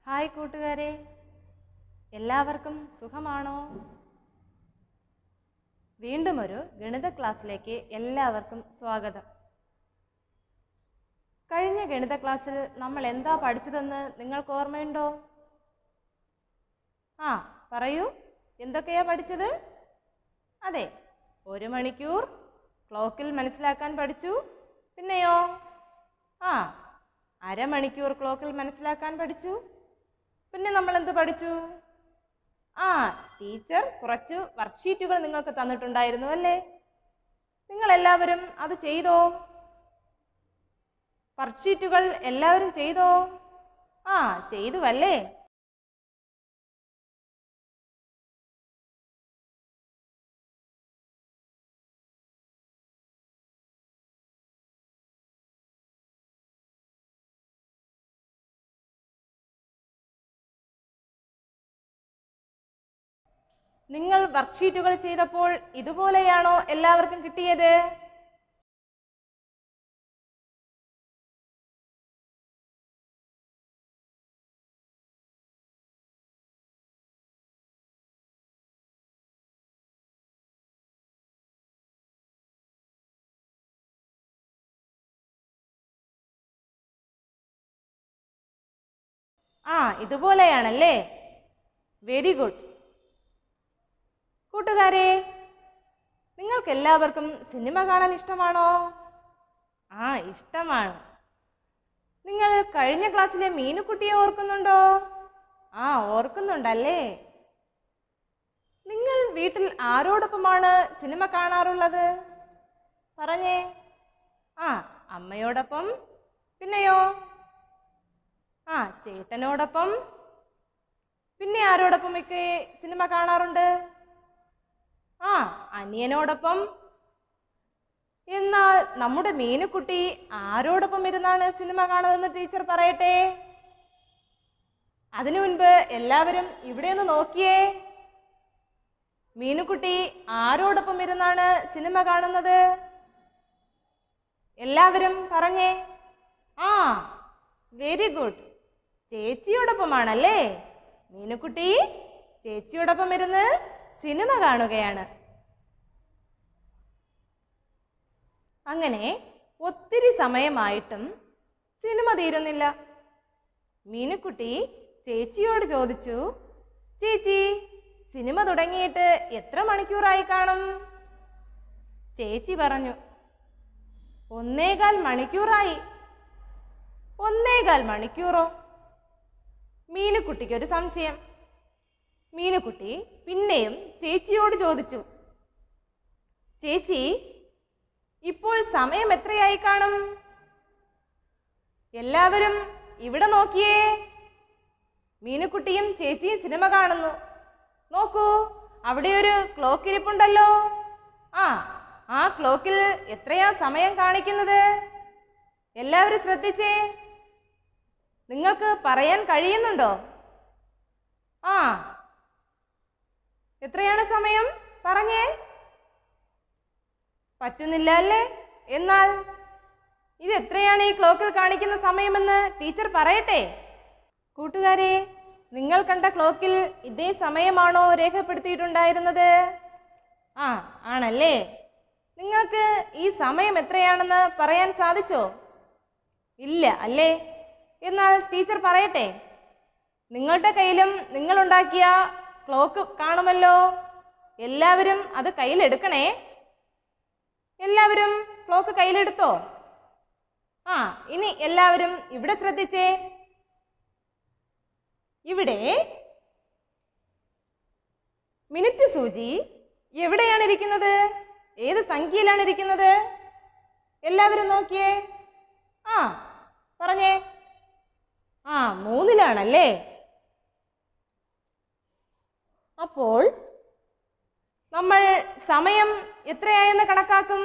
hi കൂട്ടുകാരെ എല്ലാവർക്കും സുഖമാണോ വീണ്ടും ഒരു ഗണിത ക്ലാസ്സിലേക്ക് എല്ലാവർക്കും സ്വാഗതം കഴിഞ്ഞ ഗണിത ക്ലാസ്സിൽ നമ്മൾ എന്താ പഠിച്ചതെന്ന് നിങ്ങൾക്ക് ഓർമ്മയുണ്ടോ ആ പറയൂ എന്തൊക്കെയാ പഠിച്ചത് അതെ ഒരു മണിക്കൂർ ക്ലോക്കിൽ മനസ്സിലാക്കാൻ പഠിച്ചു പിന്നെയോ ആ അരമണിക്കൂർ ക്ലോക്കിൽ മനസ്സിലാക്കാൻ പഠിച്ചു പിന്നെ നമ്മൾ എന്ത് പഠിച്ചു ആ ടീച്ചർ കുറച്ച് വർക്ക്ഷീറ്റുകൾ നിങ്ങൾക്ക് തന്നിട്ടുണ്ടായിരുന്നു അല്ലേ നിങ്ങൾ എല്ലാവരും അത് ചെയ്തോ വർക്ക്ഷീറ്റുകൾ എല്ലാവരും ചെയ്തോ ആ ചെയ്തു അല്ലേ നിങ്ങൾ വർക്ക്ഷീറ്റുകൾ ചെയ്തപ്പോൾ ഇതുപോലെയാണോ എല്ലാവർക്കും കിട്ടിയത് ആ ഇതുപോലെയാണല്ലേ വെരി ഗുഡ് കൂട്ടുകാരെ നിങ്ങൾക്ക് എല്ലാവർക്കും സിനിമ കാണാൻ ഇഷ്ടമാണോ ആ ഇഷ്ടമാണ് നിങ്ങൾ കഴിഞ്ഞ ക്ലാസ്സിലെ മീനുക്കുട്ടിയെ ഓർക്കുന്നുണ്ടോ ആ ഓർക്കുന്നുണ്ടല്ലേ നിങ്ങൾ വീട്ടിൽ ആരോടൊപ്പമാണ് സിനിമ കാണാറുള്ളത് പറഞ്ഞേ ആ അമ്മയോടൊപ്പം പിന്നെയോ ആ ചേട്ടനോടൊപ്പം പിന്നെ ആരോടൊപ്പമൊക്കെ സിനിമ കാണാറുണ്ട് ആ അനിയനോടൊപ്പം എന്നാൽ നമ്മുടെ മീനുക്കുട്ടി ആരോടൊപ്പം ഇരുന്നാണ് സിനിമ കാണുന്നതെന്ന് ടീച്ചർ പറയട്ടെ അതിനു മുൻപ് എല്ലാവരും ഇവിടെ ഒന്ന് നോക്കിയേ മീനുക്കുട്ടി ആരോടൊപ്പം ഇരുന്നാണ് സിനിമ കാണുന്നത് എല്ലാവരും പറഞ്ഞേ ആ വെരി ഗുഡ് ചേച്ചിയോടൊപ്പമാണല്ലേ മീനുക്കുട്ടി ചേച്ചിയോടൊപ്പം ഇരുന്ന് സിനിമ കാണുകയാണ് അങ്ങനെ ഒത്തിരി സമയമായിട്ടും സിനിമ തീരുന്നില്ല മീനുക്കുട്ടി ചേച്ചിയോട് ചോദിച്ചു ചേച്ചി സിനിമ തുടങ്ങിയിട്ട് എത്ര മണിക്കൂറായി കാണും ചേച്ചി പറഞ്ഞു ഒന്നേകാൽ മണിക്കൂറായി ഒന്നേകാൽ മണിക്കൂറോ മീനുക്കുട്ടിക്കൊരു സംശയം മീനുക്കുട്ടി പിന്നെയും ചേച്ചിയോട് ചോദിച്ചു ചേച്ചി ഇപ്പോൾ സമയം എത്രയായി കാണും എല്ലാവരും ഇവിടെ നോക്കിയേ മീനുക്കുട്ടിയും ചേച്ചിയും സിനിമ കാണുന്നു നോക്കൂ അവിടെ ഒരു ക്ലോക്ക് ഇരിപ്പുണ്ടല്ലോ ആ ആ ക്ലോക്കിൽ എത്രയാ സമയം കാണിക്കുന്നത് എല്ലാവരും ശ്രദ്ധിച്ചേ നിങ്ങൾക്ക് പറയാൻ കഴിയുന്നുണ്ടോ ആ എത്രയാണ് സമയം പറഞ്ഞേ പറ്റുന്നില്ല അല്ലേ എന്നാൽ ഇത് എത്രയാണ് ഈ ക്ലോക്കിൽ കാണിക്കുന്ന സമയമെന്ന് ടീച്ചർ പറയട്ടെ കൂട്ടുകാരെ നിങ്ങൾ കണ്ട ക്ലോക്കിൽ ഇതേ സമയമാണോ രേഖപ്പെടുത്തിയിട്ടുണ്ടായിരുന്നത് ആ ആണല്ലേ നിങ്ങൾക്ക് ഈ സമയം എത്രയാണെന്ന് പറയാൻ സാധിച്ചോ ഇല്ല അല്ലേ എന്നാൽ ടീച്ചർ പറയട്ടെ നിങ്ങളുടെ കയ്യിലും നിങ്ങളുണ്ടാക്കിയ ക്ലോക്ക് കാണുമല്ലോ എല്ലാവരും അത് കയ്യിലെടുക്കണേ എല്ലാവരും ക്ലോക്ക് കയ്യിലെടുത്തോ ആ ഇനി എല്ലാവരും ഇവിടെ ശ്രദ്ധിച്ചേ ഇവിടെ മിനിറ്റ് സൂചി എവിടെയാണ് ഇരിക്കുന്നത് ഏത് സംഖ്യയിലാണ് ഇരിക്കുന്നത് എല്ലാവരും നോക്കിയേ ആ പറഞ്ഞേ ആ മൂന്നിലാണല്ലേ അപ്പോൾ നമ്മൾ സമയം എത്രയായെന്ന് കണക്കാക്കും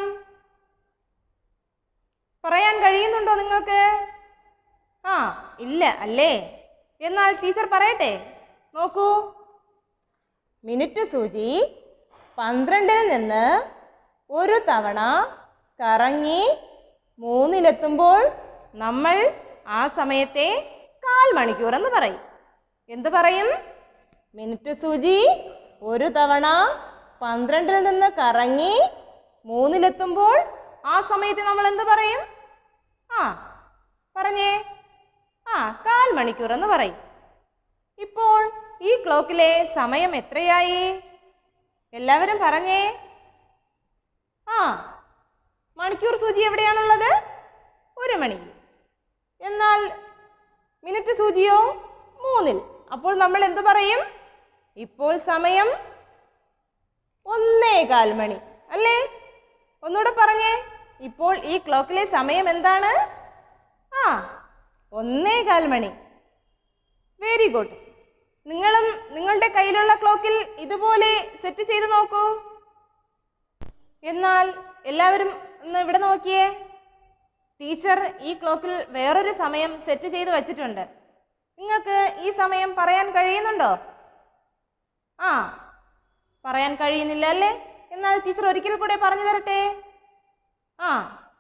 പറയാൻ കഴിയുന്നുണ്ടോ നിങ്ങൾക്ക് ആ ഇല്ല അല്ലേ എന്നാൽ ടീച്ചർ പറയട്ടെ നോക്കൂ മിനിറ്റ് സൂചി പന്ത്രണ്ടിൽ നിന്ന് ഒരു തവണ കറങ്ങി മൂന്നിലെത്തുമ്പോൾ നമ്മൾ ആ സമയത്തെ കാൽ മണിക്കൂർ എന്ന് പറയും എന്ത് പറയും മിനിറ്റ് സൂചി ഒരു തവണ പന്ത്രണ്ടിൽ നിന്ന് കറങ്ങി മൂന്നിലെത്തുമ്പോൾ ആ സമയത്ത് നമ്മൾ എന്ത് പറയും ആ പറഞ്ഞേ ആ കാൽ മണിക്കൂർ എന്ന് പറയും ഇപ്പോൾ ഈ ക്ലോക്കിലെ സമയം എത്രയായി എല്ലാവരും പറഞ്ഞേ ആ മണിക്കൂർ സൂചി എവിടെയാണുള്ളത് ഒരു മണി എന്നാൽ മിനിറ്റ് സൂചിയോ മൂന്നിൽ അപ്പോൾ നമ്മൾ എന്ത് പറയും ഇപ്പോൾ സമയം ഒന്നേകാൽ മണി അല്ലേ ഒന്നുകൂടെ പറഞ്ഞേ ഇപ്പോൾ ഈ ക്ലോക്കിലെ സമയം എന്താണ് ആ ഒന്നേകാൽ മണി വെരി ഗുഡ് നിങ്ങളും നിങ്ങളുടെ കയ്യിലുള്ള ക്ലോക്കിൽ ഇതുപോലെ സെറ്റ് ചെയ്ത് നോക്കൂ എന്നാൽ എല്ലാവരും ഒന്ന് ഇവിടെ നോക്കിയേ ടീച്ചർ ഈ ക്ലോക്കിൽ വേറൊരു സമയം സെറ്റ് ചെയ്ത് വച്ചിട്ടുണ്ട് നിങ്ങൾക്ക് ഈ സമയം പറയാൻ കഴിയുന്നുണ്ടോ ആ പറയാൻ കഴിയുന്നില്ല അല്ലേ എന്നാൽ ടീച്ചർ ഒരിക്കൽ കൂടെ പറഞ്ഞു തരട്ടെ ആ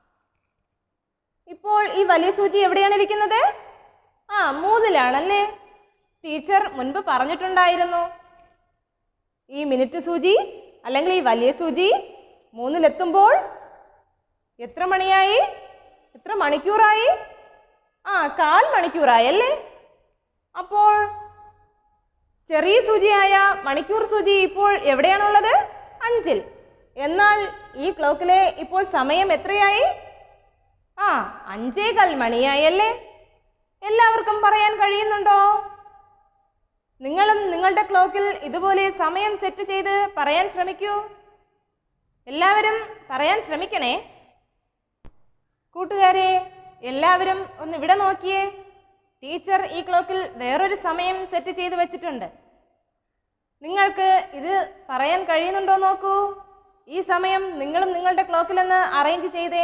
ഇപ്പോൾ ഈ വലിയ സൂചി എവിടെയാണ് ഇരിക്കുന്നത് ആ മൂന്നിലാണല്ലേ ടീച്ചർ മുൻപ് പറഞ്ഞിട്ടുണ്ടായിരുന്നു ഈ മിനിറ്റ് സൂചി അല്ലെങ്കിൽ ഈ വലിയ സൂചി മൂന്നിലെത്തുമ്പോൾ എത്ര മണിയായി എത്ര മണിക്കൂറായി ആ കാൽ മണിക്കൂറായി അല്ലേ അപ്പോൾ ചെറിയ സൂചിയായ മണിക്കൂർ സൂചി ഇപ്പോൾ എവിടെയാണുള്ളത് അഞ്ചിൽ എന്നാൽ ഈ ക്ലോക്കിലെ ഇപ്പോൾ സമയം എത്രയായി ആ അഞ്ചേകാൽ മണിയായി അല്ലേ എല്ലാവർക്കും പറയാൻ കഴിയുന്നുണ്ടോ നിങ്ങളും നിങ്ങളുടെ ക്ലോക്കിൽ ഇതുപോലെ സമയം സെറ്റ് ചെയ്ത് പറയാൻ ശ്രമിക്കൂ എല്ലാവരും പറയാൻ ശ്രമിക്കണേ കൂട്ടുകാരെ എല്ലാവരും ഒന്ന് ഇവിടെ നോക്കിയേ ടീച്ചർ ഈ ക്ലോക്കിൽ വേറൊരു സമയം സെറ്റ് ചെയ്ത് വെച്ചിട്ടുണ്ട് നിങ്ങൾക്ക് ഇത് പറയാൻ കഴിയുന്നുണ്ടോ നോക്കൂ ഈ സമയം നിങ്ങളും നിങ്ങളുടെ ക്ലോക്കിലൊന്ന് അറേഞ്ച് ചെയ്തേ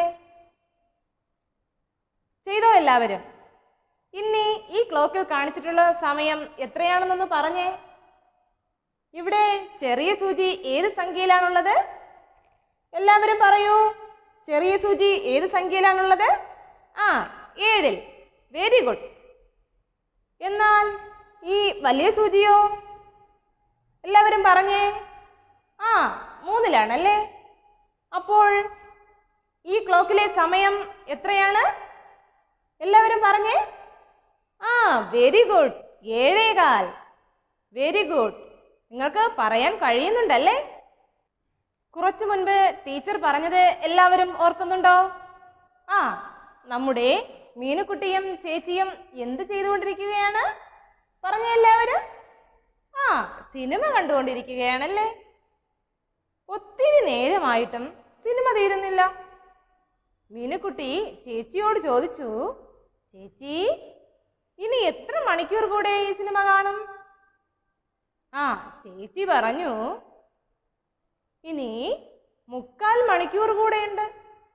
ചെയ്തോ എല്ലാവരും ഇനി ഈ ക്ലോക്കിൽ കാണിച്ചിട്ടുള്ള സമയം എത്രയാണെന്നൊന്ന് പറഞ്ഞേ ഇവിടെ ചെറിയ സൂചി ഏത് സംഖ്യയിലാണുള്ളത് എല്ലാവരും പറയൂ ചെറിയ സൂചി ഏത് സംഖ്യയിലാണുള്ളത് ആ ഏഴിൽ വെരി ഗുഡ് എന്നാൽ ഈ വലിയ സൂചിയോ എല്ലാവരും പറഞ്ഞേ ആ മൂന്നിലാണല്ലേ അപ്പോൾ ഈ ക്ലോക്കിലെ സമയം എത്രയാണ് എല്ലാവരും പറഞ്ഞേ ആ വെരി ഗുഡ് ഏഴേകാൽ വെരി ഗുഡ് നിങ്ങൾക്ക് പറയാൻ കഴിയുന്നുണ്ടല്ലേ കുറച്ചു മുൻപ് ടീച്ചർ പറഞ്ഞത് എല്ലാവരും ഓർക്കുന്നുണ്ടോ ആ നമ്മുടെ മീനുക്കുട്ടിയും ചേച്ചിയും എന്ത് ചെയ്തുകൊണ്ടിരിക്കുകയാണ് പറഞ്ഞ എല്ലാവരും ആ സിനിമ കണ്ടുകൊണ്ടിരിക്കുകയാണല്ലേ ഒത്തിരി നേരമായിട്ടും സിനിമ തീരുന്നില്ല മീനുക്കുട്ടി ചേച്ചിയോട് ചോദിച്ചു ചേച്ചി ഇനി എത്ര മണിക്കൂർ കൂടെ ഈ സിനിമ കാണും ആ ചേച്ചി പറഞ്ഞു ഇനി മുക്കാൽ മണിക്കൂർ കൂടെയുണ്ട്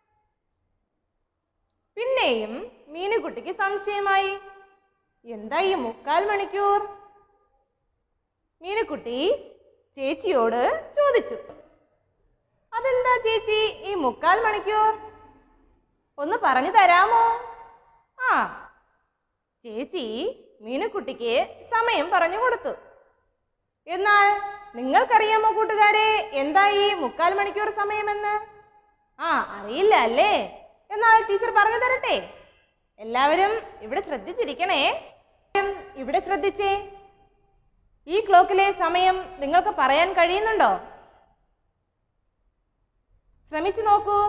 പിന്നെയും മീനുകുട്ടിക്ക് സംശയമായി എന്താ ഈ മുക്കാൽ മണിക്കൂർ മീനുക്കുട്ടി ചേച്ചിയോട് ചോദിച്ചു അതെന്താ ചേച്ചി ഈ മുക്കാൽ മണിക്കൂർ ഒന്ന് പറഞ്ഞു തരാമോ ആ ചേച്ചി മീനുക്കുട്ടിക്ക് സമയം പറഞ്ഞു കൊടുത്തു എന്നാൽ നിങ്ങൾക്കറിയാമോ കൂട്ടുകാരെ എന്താ ഈ മുക്കാൽ മണിക്കൂർ സമയമെന്ന് ആ അറിയില്ല അല്ലേ എന്നാൽ ടീച്ചർ പറഞ്ഞു തരട്ടെ എല്ലാവരും ഇവിടെ ശ്രദ്ധിച്ചിരിക്കണേ ഇവിടെ ശ്രദ്ധിച്ചേ ഈ ക്ലോക്കിലെ സമയം നിങ്ങൾക്ക് പറയാൻ കഴിയുന്നുണ്ടോ ശ്രമിച്ചു നോക്കൂ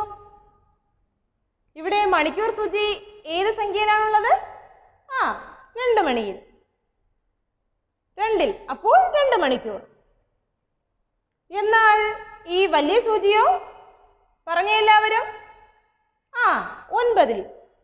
ഇവിടെ മണിക്കൂർ സൂചി ഏത് സംഖ്യയിലാണുള്ളത് ആ രണ്ട് മണിയിൽ രണ്ടിൽ അപ്പോൾ രണ്ട് മണിക്കൂർ എന്നാൽ ഈ വലിയ സൂചിയോ പറഞ്ഞ എല്ലാവരും ആ ഒൻപതിൽ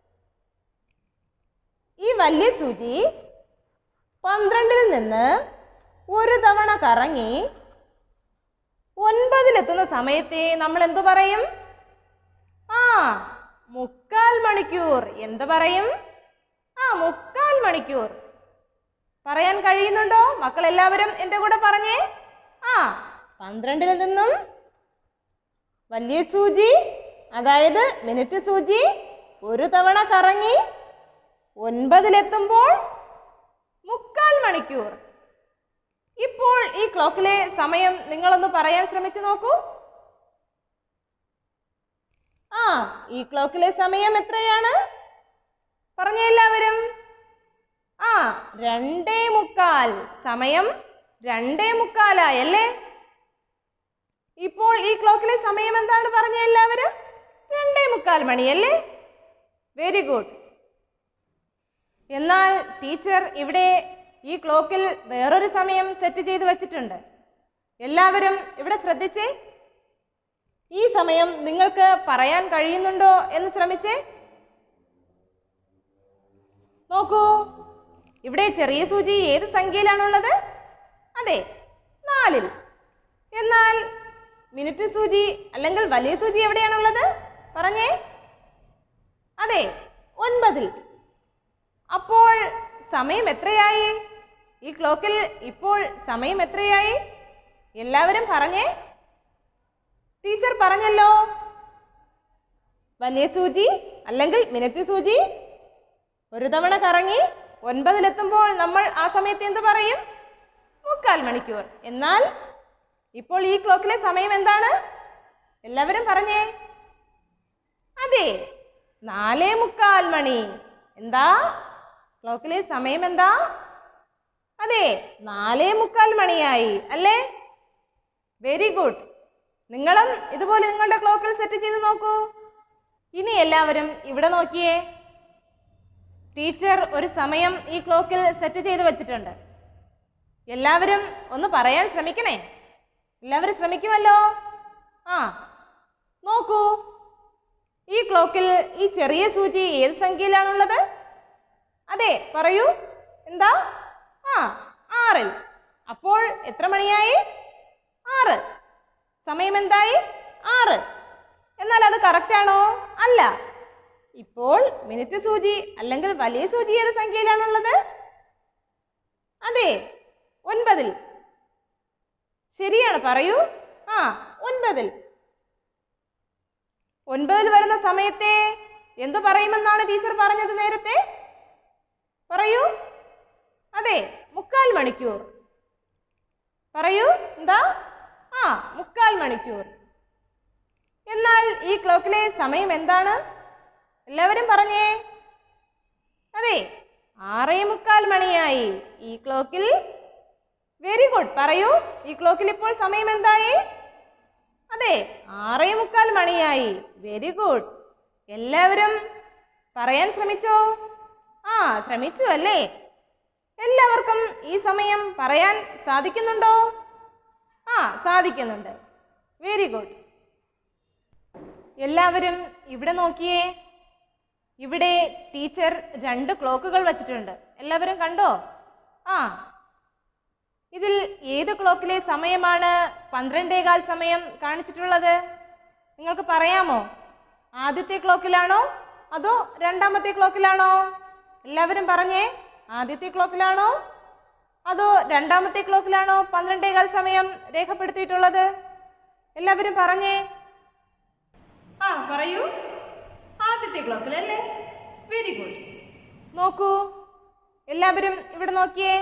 ഈ വലിയ സൂചി പന്ത്രണ്ടിൽ നിന്ന് ഒരു തവണ കറങ്ങി ഒൻപതിലെത്തുന്ന സമയത്തെ നമ്മൾ എന്തു പറയും ആ മുക്കാൽ മണിക്കൂർ എന്ത് പറയും ആ മുക്കാൽ മണിക്കൂർ പറയാൻ കഴിയുന്നുണ്ടോ മക്കൾ എല്ലാവരും എൻ്റെ കൂടെ പറഞ്ഞേ ആ പന്ത്രണ്ടിൽ നിന്നും വലിയ സൂചി അതായത് മിനിറ്റ് സൂചി ഒരു തവണ കറങ്ങി ഒൻപതിലെത്തുമ്പോൾ മുക്കാൽ മണിക്കൂർ ഇപ്പോൾ ഈ ക്ലോക്കിലെ സമയം നിങ്ങളൊന്ന് പറയാൻ ശ്രമിച്ചു നോക്കൂ ആ ഈ ക്ലോക്കിലെ സമയം എത്രയാണ് പറഞ്ഞ എല്ലാവരും ആ രണ്ടേ മുക്കാൽ സമയം രണ്ടേ മുക്കാലായി അല്ലേ ഇപ്പോൾ ഈ ക്ലോക്കിലെ സമയം എന്താണ് പറഞ്ഞ എല്ലാവരും രണ്ടേ മുക്കാൽ മണിയല്ലേ വെരി ഗുഡ് എന്നാൽ ടീച്ചർ ഇവിടെ ഈ ക്ലോക്കിൽ വേറൊരു സമയം സെറ്റ് ചെയ്ത് വെച്ചിട്ടുണ്ട് എല്ലാവരും ഇവിടെ ശ്രദ്ധിച്ചേ ഈ സമയം നിങ്ങൾക്ക് പറയാൻ കഴിയുന്നുണ്ടോ എന്ന് ശ്രമിച്ചേ നോക്കൂ ഇവിടെ ചെറിയ സൂചി ഏത് സംഖ്യയിലാണുള്ളത് അതെ നാലിൽ എന്നാൽ മിനിറ്റ് സൂചി അല്ലെങ്കിൽ വലിയ സൂചി എവിടെയാണുള്ളത് പറഞ്ഞേ അതെ ഒൻപതിൽ അപ്പോൾ സമയം എത്രയായി ഈ ക്ലോക്കിൽ ഇപ്പോൾ സമയം എത്രയായി എല്ലാവരും പറഞ്ഞേ ടീച്ചർ പറഞ്ഞല്ലോ വലിയ സൂചി അല്ലെങ്കിൽ മിനിറ്റ് സൂചി ഒരു തവണ കറങ്ങി ഒൻപതിലെത്തുമ്പോൾ നമ്മൾ ആ സമയത്ത് എന്ത് പറയും മുക്കാൽ മണിക്കൂർ എന്നാൽ ഇപ്പോൾ ഈ ക്ലോക്കിലെ സമയം എന്താണ് എല്ലാവരും പറഞ്ഞേ അതെ നാലേ മുക്കാൽ മണി എന്താ ക്ലോക്കിലെ സമയം എന്താ അതെ നാലേ മുക്കാൽ മണിയായി അല്ലേ വെരി ഗുഡ് നിങ്ങളും ഇതുപോലെ നിങ്ങളുടെ ക്ലോക്കിൽ സെറ്റ് ചെയ്ത് നോക്കൂ ഇനി എല്ലാവരും ഇവിടെ നോക്കിയേ ടീച്ചർ ഒരു സമയം ഈ ക്ലോക്കിൽ സെറ്റ് ചെയ്ത് വെച്ചിട്ടുണ്ട് എല്ലാവരും ഒന്ന് പറയാൻ ശ്രമിക്കണേ എല്ലാവരും ശ്രമിക്കുമല്ലോ ആ നോക്കൂ ഈ ക്ലോക്കിൽ ഈ ചെറിയ സൂചി ഏത് സംഖ്യയിലാണുള്ളത് അതെ പറയൂ എന്താ ആ ആറിൽ അപ്പോൾ എത്ര മണിയായി ആറ് സമയം എന്തായി ആറ് എന്നാൽ അത് കറക്റ്റ് ആണോ അല്ല ഇപ്പോൾ മിനിറ്റ് സൂചി അല്ലെങ്കിൽ വലിയ സൂചി ഏത് സംഖ്യയിലാണുള്ളത് അതെ ഒൻപതിൽ ശരിയാണ് പറയൂ ആ ഒൻപതിൽ ഒൻപതിൽ വരുന്ന സമയത്തെ എന്തു പറയുമെന്നാണ് ടീച്ചർ പറഞ്ഞത് നേരത്തെ പറയൂ അതെ മുക്കാൽ മണിക്കൂർ പറയൂ എന്താ ആ മുക്കാൽ മണിക്കൂർ എന്നാൽ ഈ ക്ലോക്കിലെ സമയം എന്താണ് എല്ലാവരും പറഞ്ഞേ അതെ ആറേ മുക്കാൽ മണിയായി ഈ ക്ലോക്കിൽ വെരി ഗുഡ് പറയൂ ഈ ക്ലോക്കിൽ ഇപ്പോൾ സമയം എന്തായി അതെ ആറേ മുക്കാൽ മണിയായി വെരി ഗുഡ് എല്ലാവരും പറയാൻ ശ്രമിച്ചോ ആ ശ്രമിച്ചു അല്ലേ എല്ലാവർക്കും ഈ സമയം പറയാൻ സാധിക്കുന്നുണ്ടോ ആ സാധിക്കുന്നുണ്ട് വെരി ഗുഡ് എല്ലാവരും ഇവിടെ നോക്കിയേ ഇവിടെ ടീച്ചർ രണ്ട് ക്ലോക്കുകൾ വച്ചിട്ടുണ്ട് എല്ലാവരും കണ്ടോ ആ ഇതിൽ ഏത് ക്ലോക്കിലെ സമയമാണ് പന്ത്രണ്ടേകാൽ സമയം കാണിച്ചിട്ടുള്ളത് നിങ്ങൾക്ക് പറയാമോ ആദ്യത്തെ ക്ലോക്കിലാണോ അതോ രണ്ടാമത്തെ ക്ലോക്കിലാണോ എല്ലാവരും പറഞ്ഞേ ആദ്യത്തെ ക്ലോക്കിലാണോ അതോ രണ്ടാമത്തെ ക്ലോക്കിലാണോ പന്ത്രണ്ടേകാൽ സമയം രേഖപ്പെടുത്തിയിട്ടുള്ളത് എല്ലാവരും പറഞ്ഞേ ആ പറയൂ ആദ്യത്തെ ക്ലോക്കിലല്ലേ വെരി ഗുഡ് നോക്കൂ എല്ലാവരും ഇവിടെ നോക്കിയേ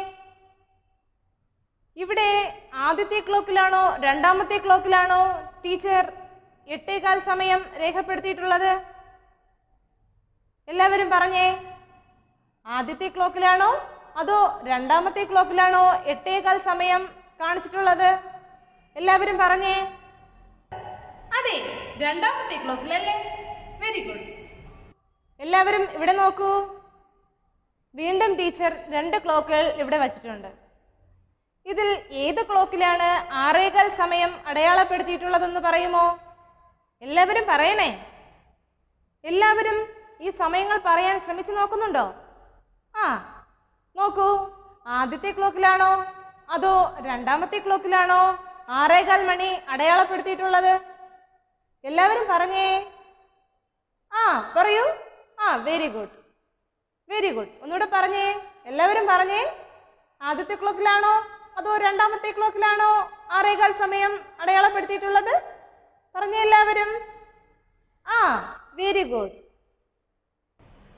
ഇവിടെ ആദ്യത്തെ ക്ലോക്കിലാണോ രണ്ടാമത്തെ ക്ലോക്കിലാണോ ടീച്ചർ എട്ടേകാൽ സമയം രേഖപ്പെടുത്തിയിട്ടുള്ളത് എല്ലാവരും പറഞ്ഞേ ആദ്യത്തെ ക്ലോക്കിലാണോ അതോ രണ്ടാമത്തെ ക്ലോക്കിലാണോ എട്ടേകാൽ സമയം കാണിച്ചിട്ടുള്ളത് എല്ലാവരും പറഞ്ഞേ അതെ രണ്ടാമത്തെ ക്ലോക്കിലല്ലേ വെരി ഗുഡ് എല്ലാവരും ഇവിടെ നോക്കൂ വീണ്ടും ടീച്ചർ രണ്ട് ക്ലോക്കുകൾ ഇവിടെ വച്ചിട്ടുണ്ട് ഇതിൽ ഏത് ക്ലോക്കിലാണ് ആറേകാൽ സമയം അടയാളപ്പെടുത്തിയിട്ടുള്ളതെന്ന് പറയുമോ എല്ലാവരും പറയണേ എല്ലാവരും ഈ സമയങ്ങൾ പറയാൻ ശ്രമിച്ചു നോക്കുന്നുണ്ടോ ആ നോക്കൂ ആദ്യത്തെ ക്ലോക്കിലാണോ അതോ രണ്ടാമത്തെ ക്ലോക്കിലാണോ ആറേകാൽ മണി അടയാളപ്പെടുത്തിയിട്ടുള്ളത് എല്ലാവരും പറഞ്ഞേ ആ പറയൂ ആ വെരി ഗുഡ് വെരി ഗുഡ് ഒന്നുകൂടെ പറഞ്ഞേ എല്ലാവരും പറഞ്ഞേ ആദ്യത്തെ ക്ലോക്കിലാണോ അതോ രണ്ടാമത്തെ ക്ലോക്കിലാണോ ആറേകാൽ സമയം അടയാളപ്പെടുത്തിയിട്ടുള്ളത് പറഞ്ഞേ എല്ലാവരും ആ വെരി ഗുഡ്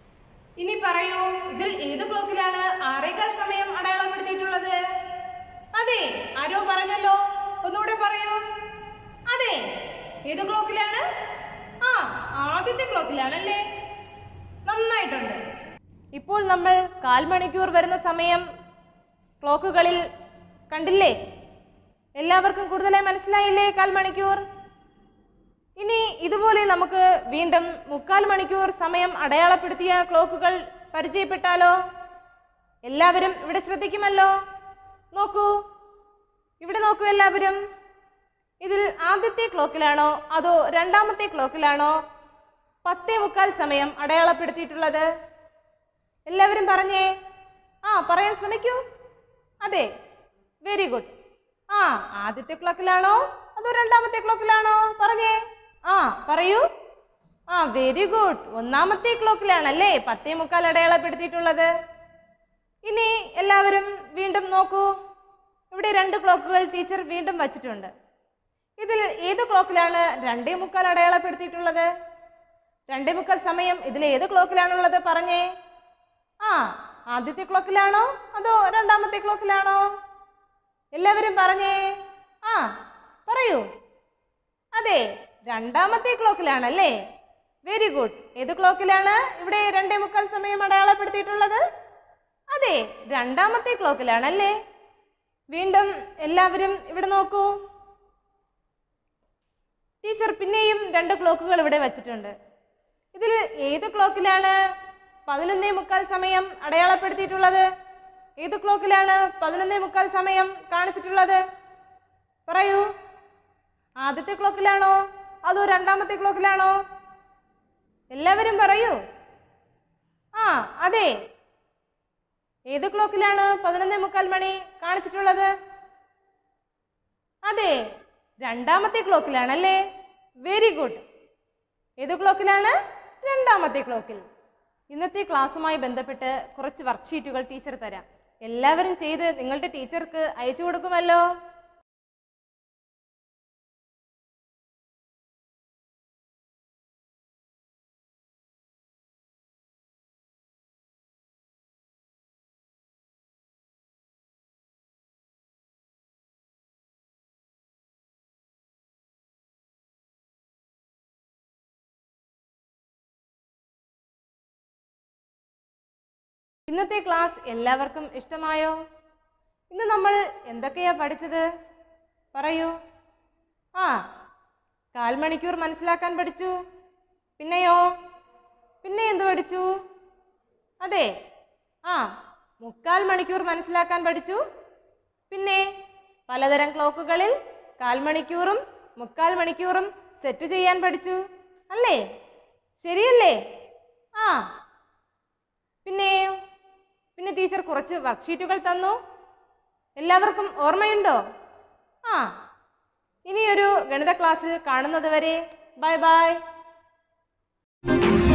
ഇനി പറയൂ ഇതിൽ ഏത് ക്ലോക്കിലാണ് ആറേകാൽ സമയം അടയാളപ്പെടുത്തിയിട്ടുള്ളത് അതെ ആരോ പറഞ്ഞല്ലോ ഒന്നുകൂടെ പറയൂ അതെ ഏത് ക്ലോക്കിലാണ് ആ ആദ്യത്തെ ക്ലോക്കിലാണല്ലേ നന്നായിട്ടുണ്ട് ഇപ്പോൾ നമ്മൾ കാൽ മണിക്കൂർ വരുന്ന സമയം ക്ലോക്കുകളിൽ കണ്ടില്ലേ എല്ലാവർക്കും കൂടുതലായി മനസ്സിലായില്ലേ കാൽ മണിക്കൂർ ഇനി ഇതുപോലെ നമുക്ക് വീണ്ടും മുക്കാൽ മണിക്കൂർ സമയം അടയാളപ്പെടുത്തിയ ക്ലോക്കുകൾ പരിചയപ്പെട്ടാലോ എല്ലാവരും ഇവിടെ ശ്രദ്ധിക്കുമല്ലോ നോക്കൂ ഇവിടെ നോക്കൂ എല്ലാവരും ഇതിൽ ആദ്യത്തെ ക്ലോക്കിലാണോ അതോ രണ്ടാമത്തെ ക്ലോക്കിലാണോ പത്തേ മുക്കാൽ സമയം അടയാളപ്പെടുത്തിയിട്ടുള്ളത് എല്ലാവരും പറഞ്ഞേ ആ പറയാൻ ശ്രമിക്കൂ അതെ വെരി ഗുഡ് ആ ആദ്യത്തെ ക്ലോക്കിലാണോ അതോ രണ്ടാമത്തെ ക്ലോക്കിലാണോ പറഞ്ഞേ ആ പറയൂ ആ വെരി ഗുഡ് ഒന്നാമത്തെ ക്ലോക്കിലാണല്ലേ പത്തേ മുക്കാൽ അടയാളപ്പെടുത്തിയിട്ടുള്ളത് ഇനി എല്ലാവരും വീണ്ടും നോക്കൂ ഇവിടെ രണ്ട് ക്ലോക്കുകൾ ടീച്ചർ വീണ്ടും വച്ചിട്ടുണ്ട് ഇതിൽ ഏത് ക്ലോക്കിലാണ് രണ്ടേ മുക്കാൽ അടയാളപ്പെടുത്തിയിട്ടുള്ളത് രണ്ടേ മുക്കാൽ സമയം ഇതിൽ ഏത് ക്ലോക്കിലാണുള്ളത് പറഞ്ഞേ ആ ആദ്യത്തെ ക്ലോക്കിലാണോ അതോ രണ്ടാമത്തെ ക്ലോക്കിലാണോ എല്ലാവരും പറഞ്ഞേ ആ പറയൂ അതെ രണ്ടാമത്തെ ക്ലോക്കിലാണല്ലേ വെരി ഗുഡ് ഏത് ക്ലോക്കിലാണ് ഇവിടെ രണ്ടേ മുക്കാൽ സമയം അടയാളപ്പെടുത്തിയിട്ടുള്ളത് അതെ രണ്ടാമത്തെ ക്ലോക്കിലാണല്ലേ വീണ്ടും എല്ലാവരും ഇവിടെ നോക്കൂ ടീച്ചർ പിന്നെയും രണ്ട് ക്ലോക്കുകൾ ഇവിടെ വെച്ചിട്ടുണ്ട് ഇതിൽ ഏത് ക്ലോക്കിലാണ് പതിനൊന്നേ മുക്കാൽ സമയം അടയാളപ്പെടുത്തിയിട്ടുള്ളത് ഏത് ക്ലോക്കിലാണ് പതിനൊന്നേ മുക്കാൽ സമയം കാണിച്ചിട്ടുള്ളത് പറയൂ ആദ്യത്തെ ക്ലോക്കിലാണോ അതോ രണ്ടാമത്തെ ക്ലോക്കിലാണോ എല്ലാവരും പറയൂ ആ അതെ ഏത് ക്ലോക്കിലാണ് പതിനൊന്നേ മുക്കാൽ മണി കാണിച്ചിട്ടുള്ളത് അതെ രണ്ടാമത്തെ ക്ലോക്കിലാണല്ലേ വെരി ഗുഡ് ഏത് ക്ലോക്കിലാണ് രണ്ടാമത്തെ ക്ലോക്കിൽ ഇന്നത്തെ ക്ലാസ്സുമായി ബന്ധപ്പെട്ട് കുറച്ച് വർക്ക്ഷീറ്റുകൾ ടീച്ചർ തരാം എല്ലാവരും ചെയ്ത് നിങ്ങളുടെ ടീച്ചർക്ക് അയച്ചു കൊടുക്കുമല്ലോ ഇന്നത്തെ ക്ലാസ് എല്ലാവർക്കും ഇഷ്ടമായോ ഇന്ന് നമ്മൾ എന്തൊക്കെയാ പഠിച്ചത് പറയൂ ആ കാൽമണിക്കൂർ മനസ്സിലാക്കാൻ പഠിച്ചു പിന്നെയോ പിന്നെ എന്ത് പഠിച്ചു അതെ ആ മുക്കാൽ മണിക്കൂർ മനസ്സിലാക്കാൻ പഠിച്ചു പിന്നെ പലതരം ക്ലോക്കുകളിൽ കാൽ മണിക്കൂറും മുക്കാൽ മണിക്കൂറും സെറ്റ് ചെയ്യാൻ പഠിച്ചു അല്ലേ ശരിയല്ലേ ആ പിന്നെ പിന്നെ ടീച്ചർ കുറച്ച് വർക്ക്ഷീറ്റുകൾ തന്നു എല്ലാവർക്കും ഓർമ്മയുണ്ടോ ആ ഇനിയൊരു ഗണിത ക്ലാസ് കാണുന്നത് വരെ ബൈ ബൈ